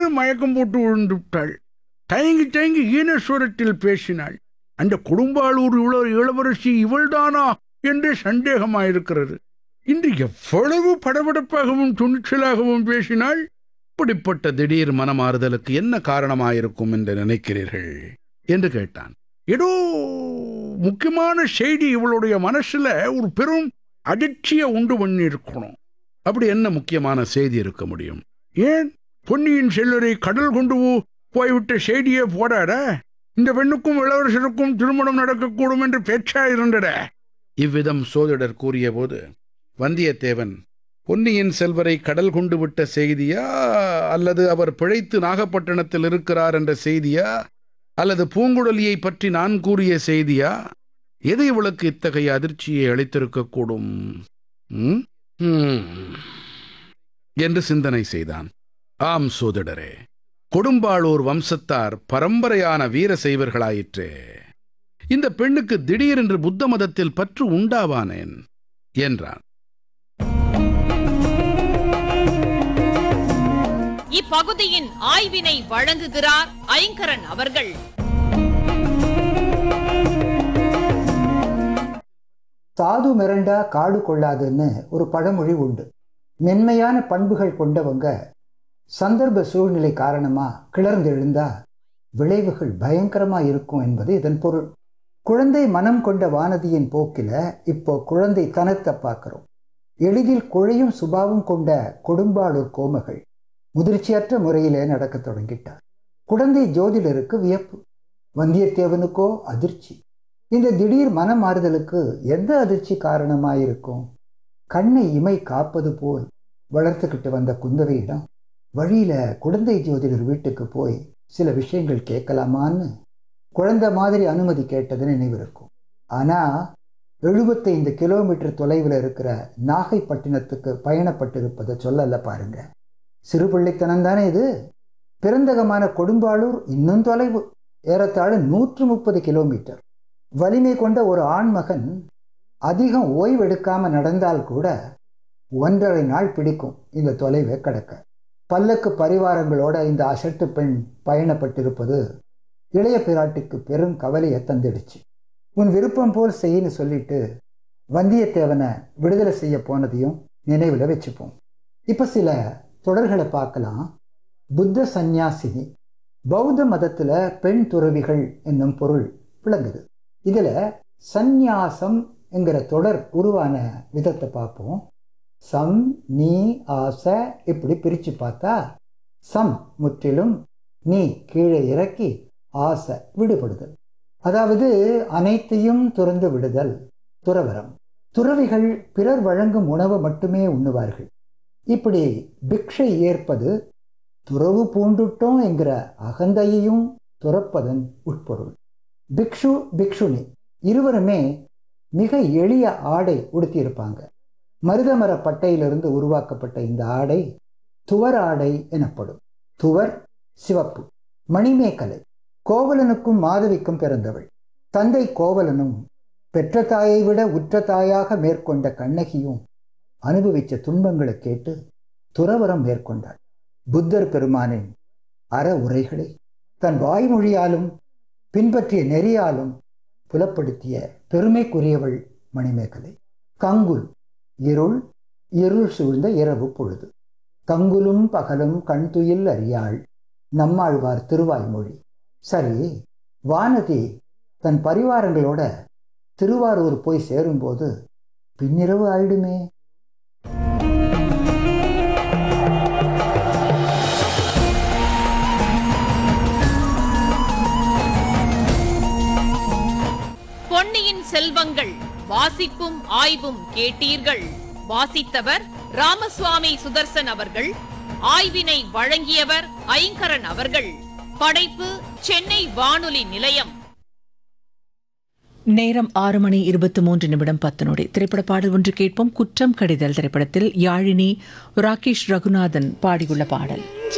திடீரென்று மயக்கம் போட்டு விழுந்து விட்டாள் தயங்கி தயங்கி ஈனஸ்வரத்தில் பேசினாள் அந்த குடும்பாளூர் இள இளவரசி இவள்தானா என்று சந்தேகமாயிருக்கிறது இன்று எவ்வளவு படபடப்பாகவும் துணிச்சலாகவும் பேசினாள் இப்படிப்பட்ட திடீர் மனமாறுதலுக்கு என்ன காரணமாயிருக்கும் என்று நினைக்கிறீர்கள் என்று கேட்டான் ஏதோ முக்கியமான செய்தி இவளுடைய மனசுல ஒரு பெரும் அதிர்ச்சியை உண்டு பண்ணி இருக்கணும் அப்படி என்ன முக்கியமான செய்தி இருக்க முடியும் ஏன் பொன்னியின் செல்வரை கடல் கொண்டு போ- போய்விட்ட செய்தியே போடாட இந்த பெண்ணுக்கும் இளவரசருக்கும் திருமணம் நடக்கக்கூடும் என்று பேச்சா இருந்தட இவ்விதம் சோதிடர் கூறியபோது வந்தியத்தேவன் பொன்னியின் செல்வரை கடல் கொண்டு விட்ட செய்தியா அல்லது அவர் பிழைத்து நாகப்பட்டினத்தில் இருக்கிறார் என்ற செய்தியா அல்லது பூங்குழலியை பற்றி நான் கூறிய செய்தியா எது இவளுக்கு இத்தகைய அதிர்ச்சியை அளித்திருக்கக்கூடும் ம்? ம். என்று சிந்தனை செய்தான் ஆம் சோதிடரே கொடும்பாளூர் வம்சத்தார் பரம்பரையான வீர செய்வர்களாயிற்றே இந்த பெண்ணுக்கு திடீரென்று புத்த மதத்தில் பற்று உண்டாவானேன் என்றான் இப்பகுதியின் ஆய்வினை வழங்குகிறார் ஐங்கரன் அவர்கள் சாது மிரண்டா காடு கொள்ளாதுன்னு ஒரு பழமொழி உண்டு மென்மையான பண்புகள் கொண்டவங்க சந்தர்ப்ப சூழ்நிலை காரணமா கிளர்ந்தெழுந்தா விளைவுகள் பயங்கரமா இருக்கும் என்பது இதன் பொருள் குழந்தை மனம் கொண்ட வானதியின் போக்கில இப்போ குழந்தை தனத்தை பார்க்கிறோம் எளிதில் குழையும் சுபாவம் கொண்ட கொடும்பாளூர் கோமகள் முதிர்ச்சியற்ற முறையிலே நடக்கத் தொடங்கிட்டார் குழந்தை ஜோதிடருக்கு வியப்பு வந்தியத்தேவனுக்கோ அதிர்ச்சி இந்த திடீர் மனமாறுதலுக்கு எந்த அதிர்ச்சி காரணமாயிருக்கும் கண்ணை இமை காப்பது போல் வளர்த்துக்கிட்டு வந்த குந்தவையிடம் வழியில குழந்தை ஜோதிடர் வீட்டுக்கு போய் சில விஷயங்கள் கேட்கலாமான்னு குழந்தை மாதிரி அனுமதி கேட்டது நினைவிருக்கும் ஆனா எழுபத்தைந்து கிலோமீட்டர் தொலைவில் இருக்கிற நாகைப்பட்டினத்துக்கு பயணப்பட்டிருப்பதை சொல்லல பாருங்க சிறுபிள்ளைத்தனம் தானே இது பிறந்தகமான கொடும்பாளூர் இன்னும் தொலைவு ஏறத்தாழ நூற்று முப்பது கிலோமீட்டர் வலிமை கொண்ட ஒரு ஆண்மகன் அதிகம் ஓய்வெடுக்காம நடந்தால் கூட ஒன்றரை நாள் பிடிக்கும் இந்த தொலைவை கடக்க பல்லக்கு பரிவாரங்களோட இந்த அசட்டு பெண் பயணப்பட்டிருப்பது இளைய பிராட்டுக்கு பெரும் கவலையை தந்துடுச்சு உன் விருப்பம் போல் செய்யின்னு சொல்லிட்டு வந்தியத்தேவனை விடுதலை செய்ய போனதையும் நினைவில் வச்சுப்போம் இப்போ சில தொடர்களை பார்க்கலாம் புத்த சந்நியாசினி பௌத்த மதத்தில் பெண் துறவிகள் என்னும் பொருள் விளங்குது இதில் சந்நியாசம் என்கிற தொடர் உருவான விதத்தை பார்ப்போம் சம் நீ ஆச இப்படி பிரித்து பார்த்தா சம் முற்றிலும் நீ கீழே இறக்கி ஆசை விடுபடுதல் அதாவது அனைத்தையும் துறந்து விடுதல் துறவரம் துறவிகள் பிறர் வழங்கும் உணவை மட்டுமே உண்ணுவார்கள் இப்படி பிக்ஷை ஏற்பது துறவு பூண்டுட்டோம் என்கிற அகந்தையையும் துறப்பதன் உட்பொருள் பிக்ஷு பிக்ஷுனி இருவருமே மிக எளிய ஆடை உடுத்தியிருப்பாங்க மருதமர பட்டையிலிருந்து உருவாக்கப்பட்ட இந்த ஆடை துவர் ஆடை எனப்படும் துவர் சிவப்பு மணிமேகலை கோவலனுக்கும் மாதவிக்கும் பிறந்தவள் தந்தை கோவலனும் பெற்ற தாயை விட உற்ற தாயாக மேற்கொண்ட கண்ணகியும் அனுபவித்த துன்பங்களை கேட்டு துறவரம் மேற்கொண்டாள் புத்தர் பெருமானின் அற உரைகளை தன் வாய்மொழியாலும் பின்பற்றிய நெறியாலும் புலப்படுத்திய பெருமைக்குரியவள் மணிமேகலை கங்குல் இருள் இருள் சூழ்ந்த இரவு பொழுது கங்குலும் பகலும் கண்துயில் அறியாள் நம்மாழ்வார் திருவாய்மொழி சரி வானதி தன் பரிவாரங்களோட திருவாரூர் போய் சேரும்போது பின்னிரவு ஆயிடுமே பொன்னியின் செல்வங்கள் வாசிப்பும் ஆய்வும் கேட்டீர்கள் வாசித்தவர் ராமசுவாமி சுதர்சன் அவர்கள் ஆய்வினை வழங்கியவர் ஐங்கரன் அவர்கள் படைப்பு சென்னை வானொலி நிலையம் நேரம் ஆறு மணி இருபத்தி மூன்று நிமிடம் பத்து நொடி திரைப்பட பாடல் ஒன்று கேட்போம் குற்றம் கடிதல் திரைப்படத்தில் யாழினி ராகேஷ் ரகுநாதன் பாடியுள்ள பாடல்